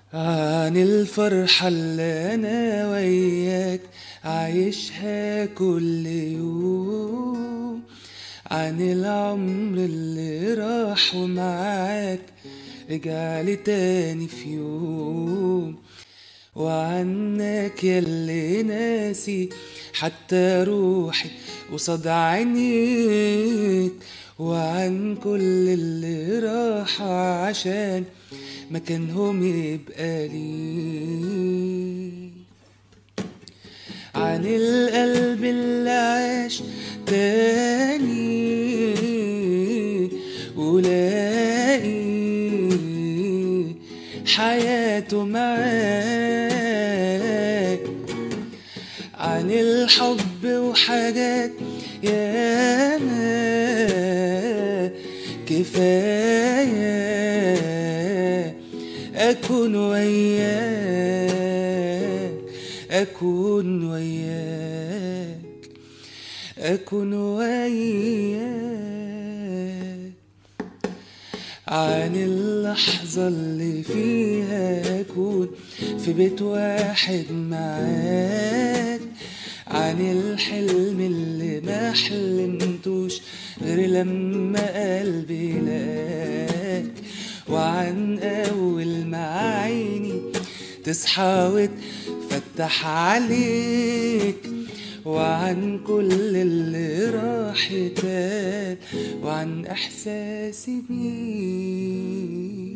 عن الفرحة اللي أنا وياك عايشها كل يوم عن العمر اللي راح ومعاك رجعلي تاني في يوم وعنك ياللي ناسي حتى روحي قصاد عينيك وعن كل اللي راح عشان مكانهم يبقى لي عن القلب اللي عاش تاني ولاقي حياته معاك عن الحب وحاجات ياما كفاية أكون وياك أكون وياك أكون وياك عن اللحظة اللي فيها أكون في بيت واحد معاك عن الحلم اللي ما حلمتوش غير لما قلبي لقاك وعن أول ما عيني تصحى وتفتح عليك وعن كل اللي راح يتقال وعن إحساسي بيك